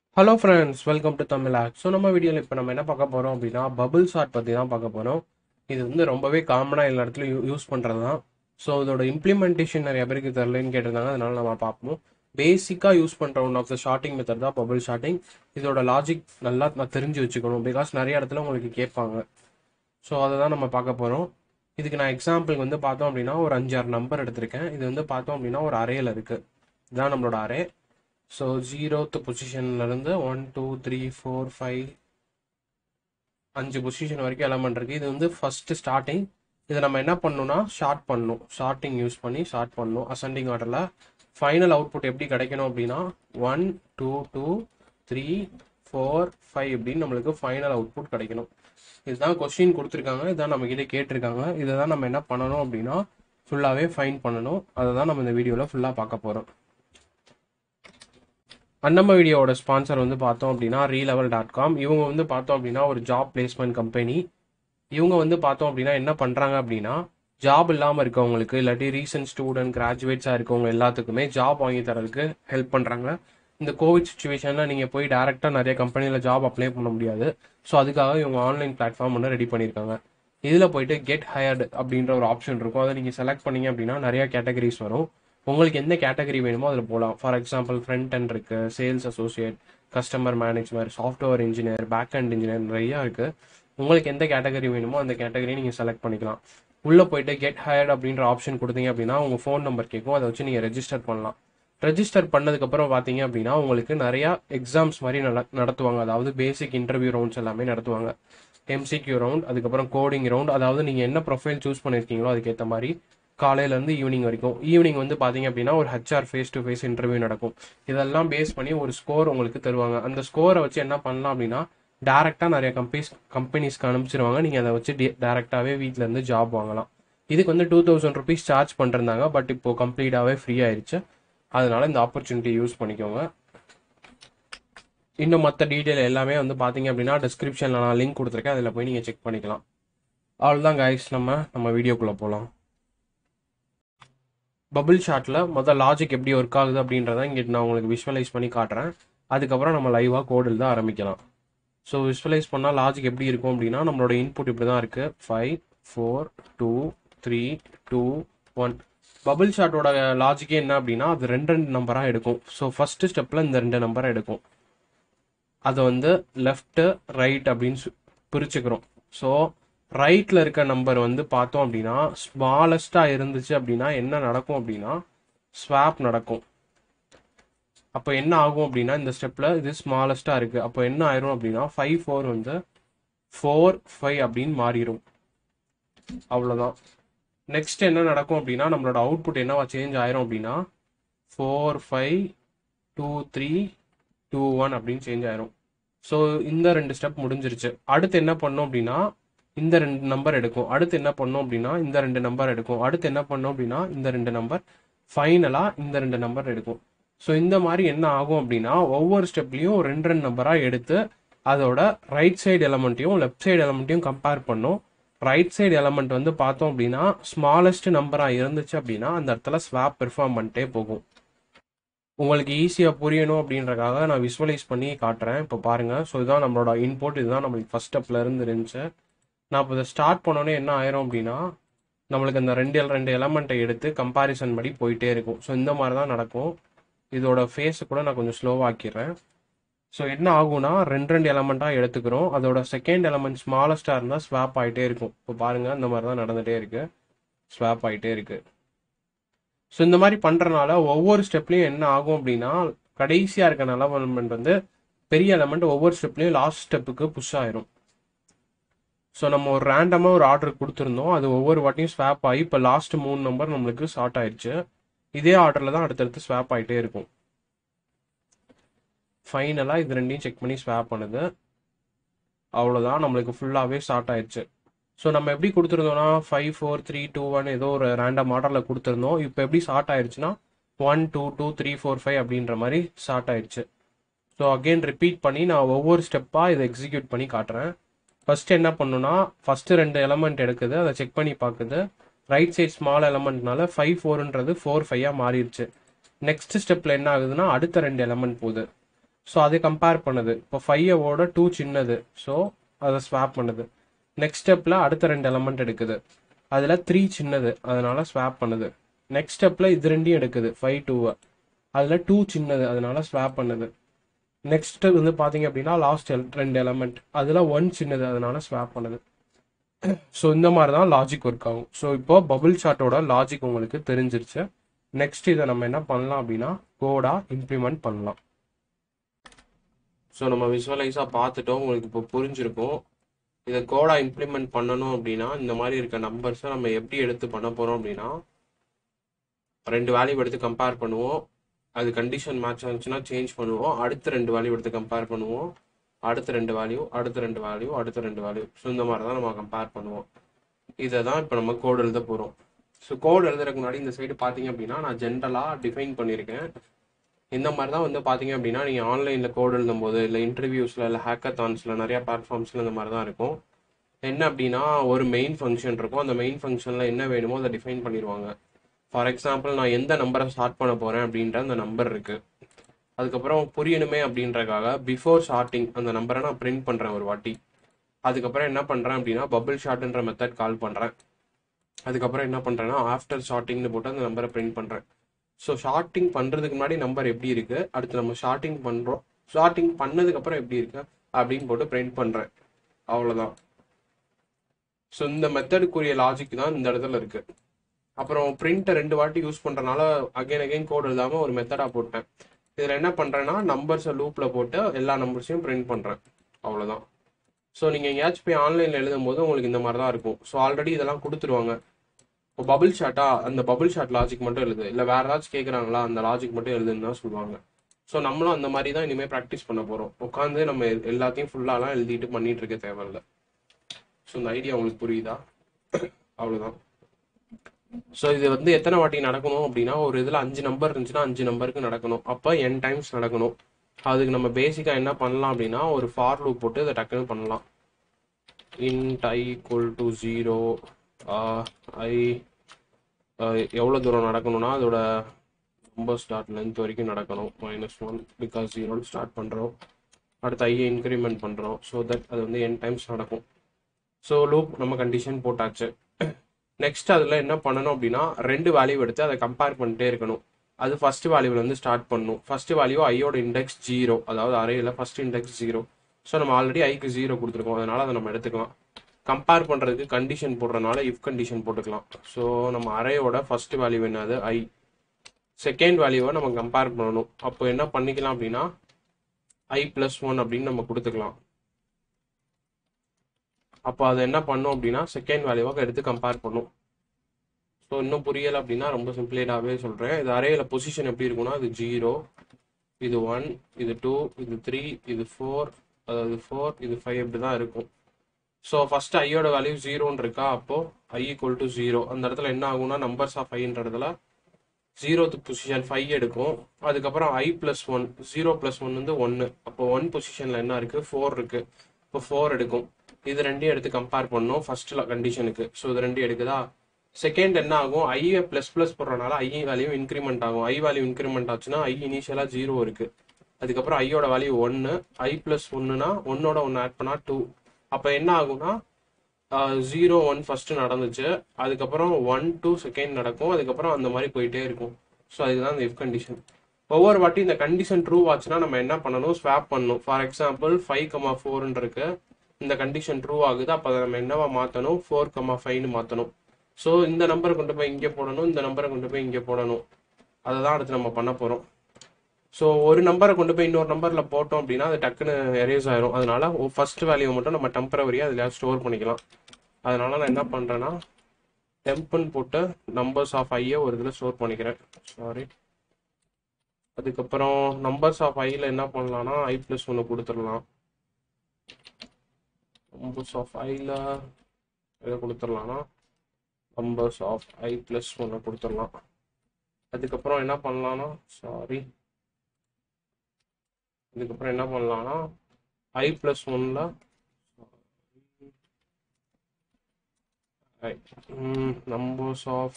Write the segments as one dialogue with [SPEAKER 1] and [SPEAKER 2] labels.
[SPEAKER 1] hello friends welcome to Tamil ஆக் so நம்ம வீடியோவில் இப்போ நம்ம என்ன பார்க்க போகிறோம் அப்படின்னா பபிள் ஷாட் பற்றி தான் பார்க்க போகிறோம் இது வந்து ரொம்பவே காமனாக எல்லா இடத்துலையும் யூஸ் பண்ணுறது தான் ஸோ இதோட இம்ப்ளிமெண்டேஷன் நிறைய பேருக்கு தெரிலன்னு கேட்டிருந்தாங்க அதனால நம்ம பார்ப்போம் பேசிக்காக யூஸ் பண்ணுற one of the sorting method தான் பபிள் ஷார்ட்டிங் இதோட லாஜிக் நல்லா நான் தெரிஞ்சு வச்சுக்கணும் பிகாஸ் நிறைய இடத்துல உங்களுக்கு கேட்பாங்க ஸோ அதை தான் நம்ம பார்க்க போகிறோம் இதுக்கு நான் எக்ஸாம்பிளுக்கு வந்து பார்த்தோம் அப்படின்னா ஒரு அஞ்சாறு நம்பர் எடுத்திருக்கேன் இது வந்து பார்த்தோம் அப்படின்னா ஒரு அரேல இருக்குது இதுதான் நம்மளோட அரே ஸோ ஜீரோத்து பொசிஷன்லேருந்து one two three four five அஞ்சு பொசிஷன் வரைக்கும் எலமெண்ட் இருக்குது இது வந்து ஃபஸ்ட்டு ஸ்டார்டிங் இதை நம்ம என்ன பண்ணணும்னா ஷார்ட் பண்ணணும் ஷார்ட்டிங் யூஸ் பண்ணி ஷார்ட் பண்ணணும் அசெண்டிங் ஆர்டரில் ஃபைனல் அவுட்புட் எப்படி கிடைக்கணும் அப்படின்னா one two two three four five இப்படின்னு நம்மளுக்கு ஃபைனல் அவுட்புட் கிடைக்கணும் இதுதான் கொஸ்டின் கொடுத்துருக்காங்க இதான் நம்ம கிட்ட கேட்டிருக்காங்க இதை தான் நம்ம என்ன பண்ணணும் அப்படின்னா ஃபுல்லாகவே ஃபைன் பண்ணணும் அதை தான் நம்ம இந்த வீடியோவில் ஃபுல்லாக பார்க்க போகிறோம் அன்னம்ம வீடியோவோட ஸ்பான்சர் வந்து பார்த்தோம் அப்படின்னா ரீலெவல் டாட் காம் இவங்க வந்து பார்த்தோம் அப்படின்னா ஒரு ஜாப் பிளேஸ்மெண்ட் கம்பெனி இவங்க வந்து பார்த்தோம் அப்படின்னா என்ன பண்ணுறாங்க அப்படின்னா ஜாப் இல்லாமல் இருக்கவங்களுக்கு இல்லாட்டி ரீசன்ட் ஸ்டூடெண்ட் கிராஜுவேட்ஸாக இருக்கவங்க எல்லாத்துக்குமே ஜாப் வாங்கி தரதுக்கு ஹெல்ப் பண்ணுறாங்க இந்த கோவிட் சுச்சுவேஷனில் நீங்கள் போய் டேரெக்டாக நிறைய கம்பெனியில் ஜாப் அப்ளை பண்ண முடியாது ஸோ அதுக்காக இவங்க ஆன்லைன் பிளாட்ஃபார்ம் ஒன்று ரெடி பண்ணியிருக்காங்க இதில் போயிட்டு கெட் ஹயர்டு அப்படின்ற ஒரு ஆப்ஷன் இருக்கும் அதை நீங்கள் செலக்ட் பண்ணீங்க அப்படின்னா நிறைய கேட்டகரிஸ் வரும் உங்களுக்கு எந்த கேட்டகரி வேணுமோ அதில் போகலாம் ஃபார் எக்ஸாம்பிள் ஃப்ரண்ட் அண்ட் இருக்கு sales associate customer management software engineer back end engineer நிறையா இருக்கு உங்களுக்கு எந்த கேட்டகரி வேணுமோ அந்த கேட்டகரி நீங்கள் செலக்ட் பண்ணிக்கலாம் உள்ளே போயிட்டு கெட் ஹயர்ட் அப்படின்ற ஆப்ஷன் கொடுத்தீங்க அப்படின்னா உங்கள் ஃபோன் நம்பர் கேட்கும் அதை வச்சு நீங்கள் ரெஜிஸ்டர் பண்ணலாம் ரெஜிஸ்டர் பண்ணதுக்கப்புறம் பார்த்தீங்க அப்படின்னா உங்களுக்கு நிறையா எக்ஸாம்ஸ் மாதிரி நட நடத்துவாங்க அதாவது பேசிக் இன்டர்வியூ ரவுண்ட்ஸ் எல்லாமே நடத்துவாங்க எம்சிக்யூ ரவுண்ட் அதுக்கப்புறம் கோடிங் ரவுண்ட் அதாவது நீங்கள் என்ன ப்ரொஃபைல் சூஸ் பண்ணியிருக்கீங்களோ அதுக்கேற்ற மாதிரி காலையிலேருந்து ஈவினிங் வரைக்கும் ஈவினிங் வந்து பார்த்தீங்க அப்படின்னா ஒரு HR face to face interview நடக்கும் இதெல்லாம் பேஸ் பண்ணி ஒரு ஸ்கோர் உங்களுக்கு தருவாங்க அந்த ஸ்கோரை வச்சு என்ன பண்ணலாம் அப்படின்னா டேரெக்டாக நிறைய கம்பெனிஸ் கம்பெனிஸ்க்கு அனுப்பிச்சிருவாங்க நீங்கள் அதை வச்சு டேரெக்டாகவே வீட்டிலேருந்து ஜாப் வாங்கலாம் இதுக்கு வந்து டூ தௌசண்ட் ருபீஸ் சார்ஜ் பண்ணிருந்தாங்க பட் இப்போ கம்ப்ளீட்டாகவே ஃப்ரீ ஆயிடுச்சு அதனால இந்த ஆப்பர்ச்சுனிட்டி யூஸ் பண்ணிக்கோங்க இன்னும் மற்ற டீட்டெயில் எல்லாமே வந்து பார்த்தீங்க அப்படின்னா டிஸ்கிரிப்ஷனில் நான் லிங்க் கொடுத்துருக்கேன் அதில் போய் நீங்கள் செக் பண்ணிக்கலாம் அவ்வளோதான் கைஸ் நம்ம நம்ம வீடியோக்குள்ளே போகலாம் பபிள் ஷாட்டில் முதல் லாஜிக் எப்படி ஒர்க் ஆகுது அப்படின்றத இங்கே நான் உங்களுக்கு விஷுவலைஸ் பண்ணி காட்டுறேன் அதுக்கப்புறம் நம்ம லைவாக கோடில் தான் ஆரம்பிக்கலாம் ஸோ விஷுவலைஸ் பண்ணால் லாஜிக் எப்படி இருக்கும் அப்படின்னா நம்மளோட இன்புட் இப்படி தான் இருக்குது five four two three two one bubble ஷாட்டோட லாஜிக்கே என்ன அப்படின்னா அது ரெண்டு ரெண்டு நம்பராக எடுக்கும் ஸோ ஃபஸ்ட்டு ஸ்டெப்பில் இந்த ரெண்டு நம்பரை எடுக்கும் அதை வந்து லெஃப்ட்டு ரைட் அப்படின்னு பிரிச்சுக்கிறோம் ஸோ ரைட்டில் இருக்க நம்பர் வந்து பார்த்தோம் அப்படின்னா ஸ்மாலஸ்ட்டாக இருந்துச்சு அப்படின்னா என்ன நடக்கும் அப்படின்னா ஸ்வாப் நடக்கும் அப்போ என்ன ஆகும் அப்படின்னா இந்த ஸ்டெப்பில் இது ஸ்மாலஸ்ட்டாக இருக்குது அப்போ என்ன ஆயிரும் அப்படின்னா ஃபைவ் ஃபோர் வந்து ஃபோர் ஃபைவ் அப்படின்னு மாறிடும் அவ்வளோதான் நெக்ஸ்ட் என்ன நடக்கும் அப்படின்னா நம்மளோட அவுட்புட் என்னவா சேஞ்ச் ஆயிரும் அப்படின்னா four five two three two one அப்படின்னு சேஞ்ச் ஆயிரும் ஸோ இந்த ரெண்டு ஸ்டெப் முடிஞ்சிருச்சு அடுத்து என்ன பண்ணோம் அப்படின்னா இந்த ரெண்டு நம்பர் எடுக்கும் அடுத்து என்ன பண்ணோம் அப்படின்னா இந்த ரெண்டு நம்பர் எடுக்கும் அடுத்து என்ன பண்ணோம் அப்படின்னா இந்த ரெண்டு நம்பர் ஃபைனலாக இந்த ரெண்டு நம்பர் எடுக்கும் ஸோ இந்த மாதிரி என்ன ஆகும் அப்படின்னா ஒவ்வொரு ஸ்டெப்லையும் ரெண்டு ரெண்டு நம்பராக எடுத்து அதோட ரைட் சைடு எலமெண்ட்டையும் லெஃப்ட் சைடு எலமெண்ட்டையும் கம்பேர் பண்ணும் ரைட் சைடு எலமெண்ட் வந்து பார்த்தோம் அப்படின்னா ஸ்மாலஸ்ட் நம்பராக இருந்துச்சு அப்படின்னா அந்த இடத்துல ஸ்வாப் பெர்ஃபார்ம் பண்ணிட்டே போகும் உங்களுக்கு ஈஸியாக புரியணும் அப்படின்றக்காக நான் விஷுவலைஸ் பண்ணி காட்டுறேன் இப்போ பாருங்கள் ஸோ இதுதான் நம்மளோட இன்புட் இதுதான் நம்மளுக்கு ஃபஸ்ட் ஸ்டெப்ல இருந்து இருந்துச்சு நான் இப்போ இதை ஸ்டார்ட் பண்ணோன்னே என்ன ஆயிரும் அப்படின்னா நம்மளுக்கு அந்த ரெண்டு ரெண்டு எலமெண்ட்டை எடுத்து கம்பாரிசன் படி போயிட்டே இருக்கும் ஸோ இந்த மாதிரி தான் நடக்கும் இதோட ஃபேஸை கூட நான் கொஞ்சம் ஸ்லோவாக்கிடுறேன் ஸோ என்ன ஆகும்னா ரெண்டு ரெண்டு எலமெண்ட்டாக எடுத்துக்கிறோம் அதோட செகண்ட் எலமெண்ட் ஸ்மாலஸ்டாக இருந்தால் ஸ்வாப் ஆகிட்டே இருக்கும் இப்போ பாருங்கள் இந்த மாதிரி தான் நடந்துகிட்டே இருக்குது ஸ்வாப் ஆகிட்டே இருக்குது ஸோ இந்த மாதிரி பண்ணுறனால ஒவ்வொரு ஸ்டெப்லையும் என்ன ஆகும் அப்படின்னா கடைசியாக இருக்க எலமெண்ட் வந்து பெரிய எலமெண்ட் ஒவ்வொரு ஸ்டெப்லையும் லாஸ்ட் ஸ்டெப்புக்கு புஷ் ஆயிரும் ஸோ நம்ம ஒரு ரேண்டமாக ஒரு ஆர்டர் கொடுத்துருந்தோம் அது ஒவ்வொரு வாட்டியும் ஸ்வாப் ஆகி இப்போ லாஸ்ட் மூணு நம்பர் நம்மளுக்கு ஷார்ட் ஆயிடுச்சு இதே ஆர்டரில் தான் அடுத்தடுத்து ஸ்வாப் ஆகிட்டே இருக்கும் ஃபைனலாக இது ரெண்டையும் செக் பண்ணி ஸ்வாப் பண்ணுது அவ்வளோதான் நம்மளுக்கு ஃபுல்லாகவே ஸ்டார்ட் ஆயிடுச்சு ஸோ நம்ம எப்படி கொடுத்துருந்தோம்னா five four three two one ஏதோ ஒரு ரேண்டம் ஆர்டரில் கொடுத்துருந்தோம் இப்போ எப்படி ஸ்டார்ட் ஆயிடுச்சுன்னா one two two three four five அப்படின்ற மாதிரி ஸ்டார்ட் ஆயிடுச்சு ஸோ அகெயின் ரிப்பீட் பண்ணி நான் ஒவ்வொரு ஸ்டெப்பாக இதை எக்ஸிக்யூட் பண்ணி காட்டுறேன் ஃபர்ஸ்ட் என்ன பண்ணுன்னா ஃபர்ஸ்ட் ரெண்டு எலமெண்ட் எடுக்குது அதை செக் பண்ணி பார்க்குது ரைட் சைட் ஸ்மால் எலமெண்ட்னால ஃபைவ் ஃபோர்ன்றது ஃபோர் ஃபைவாக மாறிடுச்சு நெக்ஸ்ட் ஸ்டெப்பில் என்ன ஆகுதுன்னா அடுத்த ரெண்டு எலமெண்ட் போகுது ஸோ அதை கம்பேர் பண்ணுது இப்போ ஃபைவோட டூ சின்னது ஸோ அதை ஸ்வாப் பண்ணுது நெக்ஸ்ட் ஸ்டெப்பில் அடுத்த ரெண்டு எலமெண்ட் எடுக்குது அதில் த்ரீ சின்னது அதனால ஸ்வாப் பண்ணுது நெக்ஸ்ட் ஸ்டெப்பில் இது ரெண்டையும் எடுக்குது ஃபைவ் டூவை அதில் டூ சின்னது அதனால ஸ்வாப் பண்ணுது நெக்ஸ்ட் வந்து பார்த்தீங்க அப்படின்னா லாஸ்ட் ரெண்டு எலமெண்ட் அதில் ஒன் சின்னது அதனால ஸ்வாப் பண்ணுது ஸோ இந்த மாதிரி தான் லாஜிக் ஒர்க் ஆகும் ஸோ இப்போ பபுள் சார்ட்டோட லாஜிக் உங்களுக்கு தெரிஞ்சிருச்சு நெக்ஸ்ட் இதை நம்ம என்ன பண்ணலாம் அப்படின்னா கோடா இம்ப்ளிமெண்ட் பண்ணலாம் ஸோ நம்ம விஷுவலைஸாக பார்த்துட்டோம் உங்களுக்கு இப்போ புரிஞ்சிருக்கும் இதை கோடா இம்ப்ளிமெண்ட் பண்ணணும் அப்படின்னா இந்த மாதிரி இருக்க நம்பர்ஸை நம்ம எப்படி எடுத்து பண்ண போகிறோம் அப்படின்னா ரெண்டு வேல்யூ எடுத்து கம்பேர் பண்ணுவோம் அது கண்டிஷன் மேட்ச் ஆச்சுன்னா சேஞ்ச் பண்ணுவோம் அடுத்த ரெண்டு வேல்யூ எடுத்து கம்பேர் பண்ணுவோம் அடுத்த ரெண்டு வேல்யூ அடுத்த ரெண்டு வேல்யூ அடுத்த ரெண்டு வேல்யூ ஸோ இந்த மாதிரி தான் நம்ம கம்பேர் பண்ணுவோம் இதை தான் இப்போ நம்ம கோட் எழுத போகிறோம் ஸோ கோட் எழுதுறதுக்கு முன்னாடி இந்த சைடு பார்த்தீங்க அப்படின்னா நான் ஜென்ரலாக டிஃபைன் பண்ணியிருக்கேன் இந்த மாதிரி தான் வந்து பார்த்தீங்க அப்படின்னா நீங்கள் ஆன்லைனில் கோட் எழுதும் போது இல்லை இன்டர்வியூஸில் இல்லை ஹேக்கத்தான்ஸில் நிறையா பிளாட்ஃபார்ம்ஸில் இந்த மாதிரி தான் இருக்கும் என்ன அப்படின்னா ஒரு மெயின் ஃபங்க்ஷன் இருக்கும் அந்த மெயின் ஃபங்க்ஷனில் என்ன வேணுமோ அதை டிஃபைன் பண்ணிடுவாங்க ஃபார் எக்ஸாம்பிள் நான் எந்த நம்பரை ஸ்டார்ட் பண்ண போகிறேன் அப்படின்ற அந்த நம்பர் இருக்குது அதுக்கப்புறம் புரியணுமே அப்படின்றக்காக பிஃபோர் ஷார்ட்டிங் அந்த நம்பரை நான் பிரிண்ட் பண்ணுறேன் ஒரு வாட்டி அதுக்கப்புறம் என்ன பண்ணுறேன் அப்படின்னா பபிள் ஷார்ட்ன்ற மெத்தட் கால் பண்ணுறேன் அதுக்கப்புறம் என்ன பண்ணுறேன்னா ஆஃப்டர் ஷார்ட்டிங்னு போட்டு அந்த நம்பரை பிரிண்ட் பண்ணுறேன் ஸோ ஷார்ட்டிங் பண்ணுறதுக்கு முன்னாடி நம்பர் எப்படி இருக்குது அடுத்து நம்ம ஷார்ட்டிங் பண்ணுறோம் ஷார்ட்டிங் பண்ணதுக்கப்புறம் எப்படி இருக்கு அப்படின்னு போட்டு பிரிண்ட் பண்ணுறேன் அவ்வளோதான் ஸோ இந்த மெத்தடுக்குரிய லாஜிக் தான் இந்த இடத்துல இருக்கு அப்புறம் பிரிண்ட்டை ரெண்டு வாட்டி யூஸ் பண்ணுறனால அகைன் அகைன் கோட் எழுதாமல் ஒரு மெத்தடாக போட்டேன் இதில் என்ன பண்ணுறேன்னா நம்பர்ஸை லூப்பில் போட்டு எல்லா நம்பர்ஸையும் பிரிண்ட் பண்ணுறேன் அவ்வளோதான் ஸோ நீங்கள் எங்கேயாச்சும் போய் ஆன்லைனில் எழுதும் போது உங்களுக்கு இந்த மாதிரி தான் இருக்கும் ஸோ ஆல்ரெடி இதெல்லாம் கொடுத்துருவாங்க இப்போ பபிள் ஷாட்டா அந்த பபிள் ஷாட் லாஜிக் மட்டும் எழுது இல்லை வேற ஏதாச்சும் கேட்குறாங்களா அந்த லாஜிக் மட்டும் எழுதுன்னு தான் சொல்லுவாங்க ஸோ நம்மளும் அந்த மாதிரி தான் இனிமேல் ப்ராக்டிஸ் பண்ண போகிறோம் உட்காந்து நம்ம எல்- எல்லாத்தையும் ஃபுல்லாலாம் எழுதிட்டு பண்ணிட்டு இருக்க தேவையில்ல ஸோ இந்த ஐடியா உங்களுக்கு புரியுதா அவ்வளோதான் ஸோ இது வந்து எத்தனை வாட்டி நடக்கணும் அப்படின்னா ஒரு இதில் அஞ்சு நம்பர் இருந்துச்சுன்னா அஞ்சு நம்பருக்கு நடக்கணும் அப்போ என் டைம்ஸ் நடக்கணும் அதுக்கு நம்ம பேசிக்காக என்ன பண்ணலாம் அப்படின்னா ஒரு ஃபார் லூப் போட்டு இதை டக்குன்னு பண்ணலாம் int I equal to zero I எவ்வளோ தூரம் நடக்கணும்னா அதோட நம்பர் ஸ்டார்ட் லென்த் வரைக்கும் நடக்கணும் மைனஸ் ஒன் பிகாஸ் ஜீரோன்னு ஸ்டார்ட் பண்ணுறோம் அடுத்து ஐயை இன்க்ரிமெண்ட் பண்ணுறோம் ஸோ தட் அது வந்து என் டைம்ஸ் நடக்கும் ஸோ லூப் நம்ம கண்டிஷன் போட்டாச்சு நெக்ஸ்ட் அதில் என்ன பண்ணணும் அப்படின்னா ரெண்டு வேல்யூ எடுத்து அதை கம்பேர் பண்ணிட்டே இருக்கணும் அது ஃபர்ஸ்ட் வேல்யூலேருந்து ஸ்டார்ட் பண்ணணும் ஃபர்ஸ்ட் வேல்யூ ஐயோட இண்டெக்ஸ் ஜீரோ அதாவது அரையில் ஃபர்ஸ்ட் இண்டெக்ஸ் ஜீரோ ஸோ நம்ம ஆல்ரெடி ஐக்கு ஜீரோ கொடுத்துருக்கோம் அதனால அதை நம்ம எடுத்துக்கலாம் கம்பேர் பண்ணுறதுக்கு கண்டிஷன் போடுறதுனால இஃப் கண்டிஷன் போட்டுக்கலாம் ஸோ நம்ம அரையோட ஃபர்ஸ்ட் வேல்யூ என்னது ஐ செகண்ட் வேல்யூவை நம்ம கம்பேர் பண்ணணும் அப்போ என்ன பண்ணிக்கலாம் அப்படின்னா ஐ ப்ளஸ் ஒன் அப்படின்னு நம்ம கொடுத்துக்கலாம் அப்போ அதை என்ன பண்ணும் அப்படின்னா செகண்ட் வேல்யூவாக எடுத்து கம்பேர் பண்ணும் ஸோ இன்னும் புரியலை அப்படின்னா ரொம்ப சிம்பிளேட்டாகவே சொல்கிறேன் இது அரையில் பொசிஷன் எப்படி இருக்கும்னா இது ஜீரோ இது ஒன் இது டூ இது த்ரீ இது ஃபோர் அதாவது ஃபோர் இது ஃபைவ் இப்படி தான் இருக்கும் ஸோ ஃபர்ஸ்ட் ஐயோட வேல்யூ ஜீரோன்னு இருக்கா அப்போ ஐ ஈக்குவல் டு ஜீரோ அந்த இடத்துல என்ன ஆகும்னா நம்பர்ஸ் ஆஃப் ஐன்ற இடத்துல ஜீரோத்து பொசிஷன் ஃபைவ் எடுக்கும் அதுக்கப்புறம் I plus one zero plus one வந்து ஒன்று அப்போ ஒன் பொசிஷனில் என்ன இருக்குது ஃபோர் இருக்குது இப்போ ஃபோர் எடுக்கும் இது ரெண்டையும் எடுத்து கம்பேர் பண்ணோம் ஃபர்ஸ்ட் கண்டிஷனுக்கு ஸோ இது ரெண்டையும் எடுக்குதா செகண்ட் என்ன ஆகும் ஐயை ப்ளஸ் ப்ளஸ் போடுறதுனால ஐ வேல்யூ இன்க்ரிமெண்ட் ஆகும் ஐ வேல்யூ இன்க்ரிமெண்ட் ஆச்சுன்னா ஐ இனிஷியலாக ஜீரோ இருக்கு அதுக்கப்புறம் ஐயோட வேல்யூ ஒன்று ஐ ப்ளஸ் ஒன்றுனா ஒன்னோட ஒன்று ஆட் பண்ணால் டூ அப்போ என்ன ஆகும்னா ஜீரோ ஒன் ஃபர்ஸ்ட் நடந்துச்சு அதுக்கப்புறம் ஒன் டூ செகண்ட் நடக்கும் அதுக்கப்புறம் அந்த மாதிரி போயிட்டே இருக்கும் ஸோ அதுதான் இந்த இஃப் கண்டிஷன் ஒவ்வொரு வாட்டி இந்த கண்டிஷன் ட்ரூ ஆச்சுன்னா நம்ம என்ன பண்ணணும் ஸ்வாப் பண்ணணும் ஃபார் எக்ஸாம்பிள் ஃபைவ் கமா ஃபோர்னு இருக்கு இந்த கண்டிஷன் ட்ரூ ஆகுது அப்போ அதை நம்ம என்னவா மாற்றணும் ஃபோர் கமா ஃபைவ்னு மாற்றணும் ஸோ இந்த நம்பரை கொண்டு போய் இங்கே போடணும் இந்த நம்பரை கொண்டு போய் இங்கே போடணும் அதை தான் அடுத்து நம்ம பண்ண போகிறோம் ஸோ ஒரு நம்பரை கொண்டு போய் இன்னொரு நம்பரில் போட்டோம் அப்படின்னா அது டக்குன்னு எரேஸ் ஆயிரும் அதனால ஃபர்ஸ்ட் வேல்யூ மட்டும் நம்ம டெம்பரவரியாக அதில் ஸ்டோர் பண்ணிக்கலாம் அதனால நான் என்ன பண்ணுறேன்னா டெம்ப்னு போட்டு நம்பர்ஸ் ஆஃப் ஐயை ஒரு இதில் ஸ்டோர் பண்ணிக்கிறேன் சாரி அதுக்கப்புறம் நம்பர்ஸ் ஆஃப் ஐயில் என்ன பண்ணலாம்னா ஐ ப்ளஸ் ஒன்று கொடுத்துடலாம் நம்பர்ஸ் ஆஃப் ஐயில் எதை கொடுத்துடலாம்னா நம்பர்ஸ் ஆஃப் ஐ ப்ளஸ் ஒன்று கொடுத்துடலாம் அதுக்கப்புறம் என்ன பண்ணலாம்னா சாரி இதுக்கப்புறம் என்ன பண்ணலாம்னா ஐ ப்ளஸ் ஒன்ல நம்பர்ஸ் ஆஃப்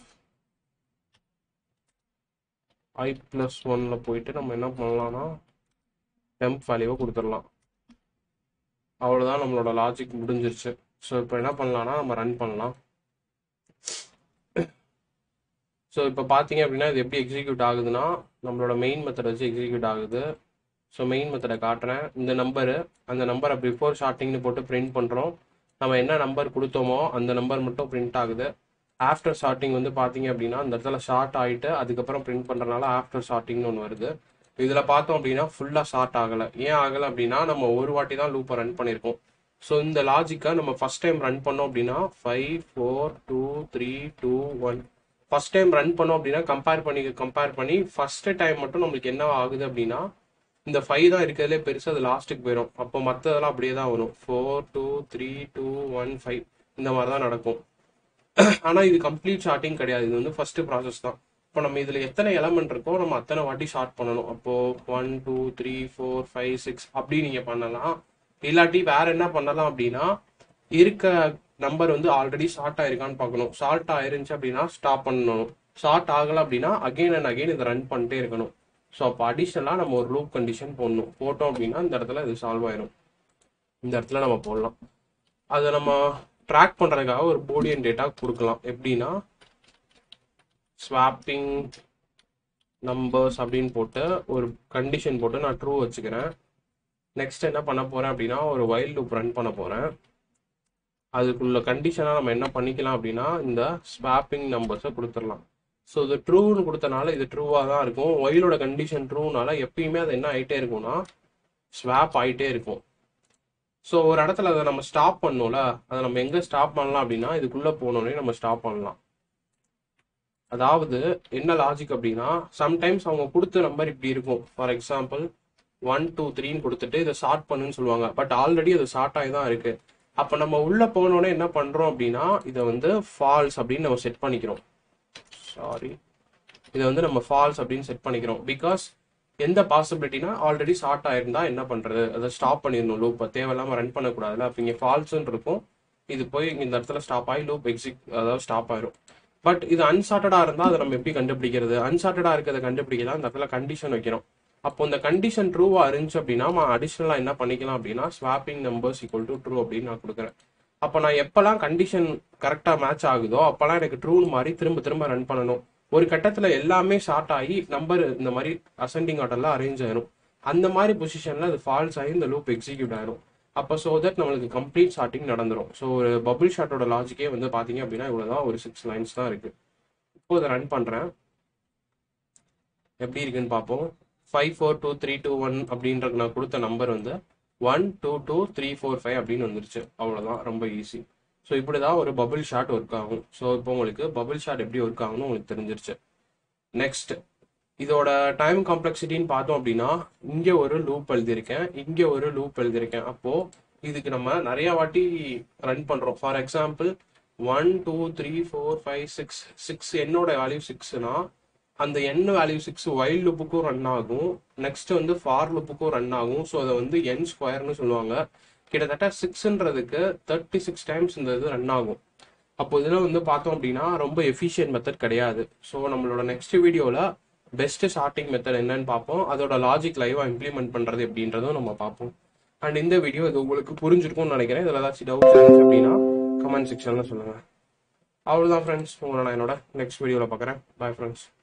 [SPEAKER 1] ஐ ப்ளஸ் ஒன்ல போயிட்டு நம்ம என்ன பண்ணலாம்னா டெம்ப் வேல்யூவை கொடுத்துடலாம் அவ்வளோதான் நம்மளோட லாஜிக் முடிஞ்சிருச்சு ஸோ இப்போ என்ன பண்ணலாம்னா நம்ம ரன் பண்ணலாம் ஸோ இப்போ பார்த்தீங்க அப்படின்னா இது எப்படி எக்ஸிக்யூட் ஆகுதுன்னா நம்மளோட மெயின் மெத்தட் வச்சு எக்ஸிக்யூட் ஆகுது ஸோ மெயின் மெத்தடை காட்டுறேன் இந்த நம்பரு அந்த நம்பரை பிஃபோர் ஷார்ட்டிங்னு போட்டு பிரிண்ட் பண்ணுறோம் நம்ம என்ன நம்பர் கொடுத்தோமோ அந்த நம்பர் மட்டும் பிரிண்ட் ஆகுது ஆஃப்டர் ஷார்ட்டிங் வந்து பார்த்தீங்க அப்படின்னா அந்த இடத்துல ஷார்ட் ஆகிட்டு அதுக்கப்புறம் பிரிண்ட் பண்ணுறதுனால ஆஃப்டர் ஷார்ட்டிங்னு ஒன்று வருது இதில் பார்த்தோம் அப்படின்னா ஃபுல்லாக ஷார்ட் ஆகலை ஏன் ஆகலை அப்படின்னா நம்ம ஒரு வாட்டி தான் லூப்பை ரன் பண்ணியிருக்கோம் ஸோ இந்த லாஜிக்கை நம்ம ஃபர்ஸ்ட் டைம் ரன் பண்ணோம் அப்படின்னா five four two three two one first time run பண்ணோம் அப்படின்னா கம்பேர் பண்ணி கம்பேர் பண்ணி ஃபர்ஸ்ட் டைம் மட்டும் நம்மளுக்கு என்ன ஆகுது அப்படின்னா இந்த ஃபைவ் தான் இருக்கிறதுலே பெருசு அது லாஸ்ட்டுக்கு போயிடும் அப்போ மற்றதெல்லாம் அப்படியே தான் வரும் four two three two one five இந்த மாதிரி தான் நடக்கும் ஆனால் இது கம்ப்ளீட் ஷார்ட்டிங் கிடையாது இது வந்து ஃபர்ஸ்ட் ப்ராசஸ் தான் இப்போ நம்ம இதில் எத்தனை எலமெண்ட் இருக்கோ நம்ம அத்தனை வாட்டி ஷார்ட் பண்ணணும் அப்போ one two three four five six அப்படி நீங்கள் பண்ணலாம் இல்லாட்டி வேற என்ன பண்ணலாம் அப்படின்னா இருக்க நம்பர் வந்து ஆல்ரெடி ஷார்ட் ஆயிருக்கான்னு பார்க்கணும் ஷார்ட் ஆயிருந்துச்சு அப்படின்னா ஸ்டாப் பண்ணணும் ஷார்ட் ஆகலை அப்படின்னா அகைன் அண்ட் அகைன் இதை ரன் பண்ணிட்டே இருக்கணும் ஸோ அப்போ அடிஷ்னலாக நம்ம ஒரு லூப் கண்டிஷன் போடணும் போட்டோம் அப்படின்னா இந்த இடத்துல இது சால்வ் ஆயிரும் இந்த இடத்துல நம்ம போடலாம் அதை நம்ம ட்ராக் பண்ணுறதுக்காக ஒரு போடியன் டேட்டா கொடுக்கலாம் எப்படின்னா ஸ்வாப்பிங் நம்பர்ஸ் அப்படின்னு போட்டு ஒரு கண்டிஷன் போட்டு நான் ட்ரூ வச்சுக்கிறேன் நெக்ஸ்ட் என்ன பண்ண போகிறேன் அப்படின்னா ஒரு வைல்ட் லூப் ரன் பண்ண போகிறேன் அதுக்குள்ள கண்டிஷனாக நம்ம என்ன பண்ணிக்கலாம் அப்படின்னா இந்த ஸ்வாப்பிங் நம்பர்ஸை கொடுத்துடலாம் ஸோ இது ட்ரூன்னு கொடுத்தனால இது ட்ரூவாக தான் இருக்கும் ஒயிலோட கண்டிஷன் ட்ரூனால எப்பயுமே அது என்ன ஆகிட்டே இருக்கும்னா ஸ்வாப் ஆகிட்டே இருக்கும் ஸோ ஒரு இடத்துல அதை நம்ம ஸ்டாப் பண்ணோம்ல அதை நம்ம எங்கே ஸ்டாப் பண்ணலாம் அப்படின்னா இதுக்குள்ளே போனோடனே நம்ம ஸ்டாப் பண்ணலாம் அதாவது என்ன லாஜிக் அப்படின்னா சம்டைம்ஸ் அவங்க கொடுத்த நம்பர் இப்படி இருக்கும் ஃபார் எக்ஸாம்பிள் ஒன் டூ த்ரீன்னு கொடுத்துட்டு இதை ஷார்ட் பண்ணுன்னு சொல்லுவாங்க பட் ஆல்ரெடி அது ஷார்ட் ஆகி தான் இருக்கு அப்போ நம்ம உள்ள போனோடனே என்ன பண்றோம் அப்படின்னா இதை வந்து ஃபால்ஸ் அப்படின்னு நம்ம செட் பண்ணிக்கிறோம் சாரி இதை வந்து நம்ம ஃபால்ஸ் அப்படின்னு செட் பண்ணிக்கிறோம் பிகாஸ் எந்த பாசிபிலிட்டினா ஆல்ரெடி ஷார்ட் ஆயிருந்தா என்ன பண்றது அதை ஸ்டாப் பண்ணிடணும் லூப்பை தேவையில்லாம ரன் பண்ணக்கூடாதுல அப்போ இங்கே ஃபால்ஸ்ன்னு இருக்கும் இது போய் இங்க இந்த இடத்துல ஸ்டாப் ஆகி லூப் எக்ஸிக் அதாவது ஸ்டாப் ஆயிரும் பட் இது அன்சார்ட்டடா இருந்தா அதை நம்ம எப்படி கண்டுபிடிக்கிறது அன்சார்ட்டடா இருக்கிறத கண்டுபிடிக்கலாம் இந்த இடத்துல கண்டிஷன் வைக்கிறோம் அப்போ இந்த கண்டிஷன் ட்ரூவா இருந்துச்சு அப்படின்னா நான் அடிஷனலா என்ன பண்ணிக்கலாம் அப்படின்னா swapping numbers equal to true அப்படின்னு நான் கொடுக்குறேன் அப்போ நான் எப்பெல்லாம் கண்டிஷன் கரெக்டாக மேட்ச் ஆகுதோ அப்போல்லாம் எனக்கு ட்ரூன்னு மாதிரி திரும்ப திரும்ப ரன் பண்ணணும் ஒரு கட்டத்தில் எல்லாமே ஷார்ட் ஆகி நம்பர் இந்த மாதிரி அசெண்டிங் ஆர்டர்ல அரேஞ்ச் ஆயிரும் அந்த மாதிரி பொசிஷனில் அது ஃபால்ஸ் ஆகி இந்த லூப் எக்ஸிக்யூட் ஆயிரும் அப்போ ஸோ தட் நம்மளுக்கு கம்ப்ளீட் ஷார்ட்டிங் நடந்துரும் ஸோ ஒரு பபுள் ஷார்ட்டோட லாஜிக்கே வந்து பார்த்தீங்க அப்படின்னா இவ்வளோதான் ஒரு சிக்ஸ் லைன்ஸ் தான் இருக்கு இப்போ இதை ரன் பண்ணுறேன் எப்படி இருக்குன்னு பார்ப்போம் five four two three two one அப்படின்ற நான் கொடுத்த நம்பர் வந்து one two two three four five அப்படின்னு வந்துருச்சு அவ்வளோதான் ரொம்ப ஈஸி ஸோ இப்படி தான் ஒரு பபிள் ஷாட் ஒர்க் ஆகும் ஸோ இப்போ உங்களுக்கு பபிள் ஷாட் எப்படி ஒர்க் ஆகும்னு உங்களுக்கு தெரிஞ்சிருச்சு நெக்ஸ்ட் இதோட டைம் காம்ப்ளெக்சிட்டின்னு பார்த்தோம் அப்படின்னா இங்கே ஒரு லூப் எழுதியிருக்கேன் இங்கே ஒரு லூப் எழுதியிருக்கேன் அப்போ இதுக்கு நம்ம நிறைய வாட்டி ரன் பண்றோம் for example one two three four five six six என்னோட வேல்யூ சிக்ஸ்னா அந்த என் வேல்யூ சிக்ஸ் வைல்ட் லுப்புக்கும் ரன் ஆகும் நெக்ஸ்ட் வந்து ஃபார் லுப்புக்கும் ரன் ஆகும் ஸோ அதை வந்து என் ஸ்கொயர்னு சொல்லுவாங்க கிட்டத்தட்ட சிக்ஸ்ன்றதுக்கு தேர்ட்டி சிக்ஸ் டைம்ஸ் இந்த இது ரன் ஆகும் அப்போ இதில் வந்து பார்த்தோம் அப்படின்னா ரொம்ப எஃபிஷியன்ட் மெத்தட் கிடையாது ஸோ நம்மளோட நெக்ஸ்ட் வீடியோவில் பெஸ்ட் ஷார்ட்டிங் மெத்தட் என்னன்னு பார்ப்போம் அதோட லாஜிக் லைவாக இம்ப்ளிமெண்ட் பண்ணுறது எப்படின்றதும் நம்ம பார்ப்போம் அண்ட் இந்த வீடியோ இது உங்களுக்கு புரிஞ்சிருக்கும்னு நினைக்கிறேன் இதில் ஏதாச்சும் டவுட்ஸ் இருந்துச்சு அப்படின்னா கமெண்ட் செக்ஷனில் சொல்லுங்கள் அவ்வளோதான் ஃப்ரெண்ட்ஸ் உங்களை நான் என்னோட நெக்ஸ்ட் வீடியோவில் பார்க்குறேன் பாய் ஃப்ரெண்ட்ஸ்